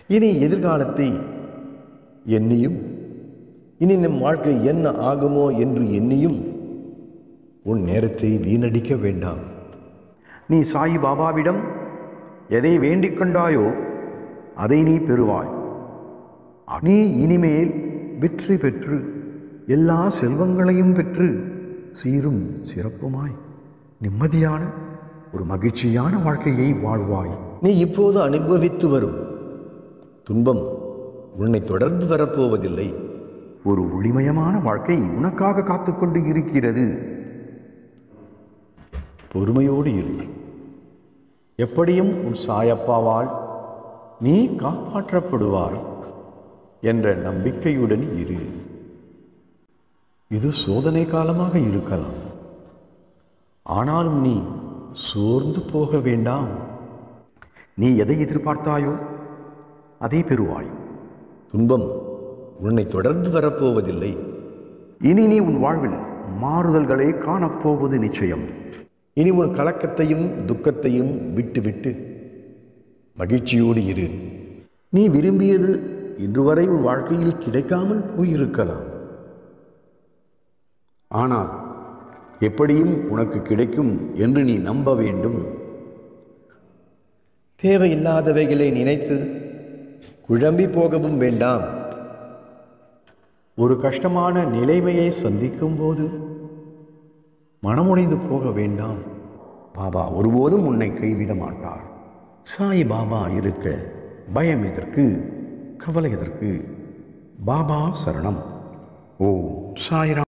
இனி எதிர்காலத்தை எண்ணியும் இனி நம் வாழ்க்கை என்ன ஆகுமோ என்று எண்ணியும் உன் நேரத்தை வீணடிக்க வேண்டாம் நீ சாய் பாபாவிடம் எதை வேண்டிக் கொண்டாயோ அதை நீ பெறுவாய் நீ இனிமேல் வெற்றி பெற்று எல்லா செல்வங்களையும் பெற்று சீரும் சிறப்புமாய் நிம்மதியான ஒரு மகிழ்ச்சியான வாழ்க்கையை வாழ்வாய் நீ இப்போது அனுபவித்து வரும் துன்பம் உன்னை தொடர்ந்து வரப்போவதில்லை ஒரு ஒளிமயமான வாழ்க்கை உனக்காக காத்துக்கொண்டு இருக்கிறது பொறுமையோடு இரு எப்படியும் உன் சாயப்பாவால் நீ காப்பாற்றப்படுவாய் என்ற நம்பிக்கையுடன் இரு இது சோதனை காலமாக இருக்கலாம் ஆனாலும் நீ சோர்ந்து போக வேண்டாம் நீ எதை எதிர்பார்த்தாயோ அதை பெறுவாய் துன்பம் உன்னை தொடர்ந்து வரப்போவதில்லை இனி நீ உன் வாழ்வில் மாறுதல்களை காணப்போவது நிச்சயம் இனி உன் கலக்கத்தையும் துக்கத்தையும் விட்டுவிட்டு மகிழ்ச்சியோடு இரு நீ விரும்பியது இன்று வரை உன் வாழ்க்கையில் கிடைக்காமல் போயிருக்கலாம் ஆனால் எப்படியும் உனக்கு கிடைக்கும் என்று நீ நம்ப வேண்டும் தேவையில்லாதவைகளை நினைத்து குழம்பி போகவும் வேண்டாம் ஒரு கஷ்டமான நிலைமையை சந்திக்கும் போது மனமுடைந்து போக வேண்டாம் பாபா ஒருபோதும் உன்னை கைவிட மாட்டார் சாய் பாபா இருக்க பயம் எதற்கு கவலை எதற்கு பாபா சரணம் ஓ சாய்ராம்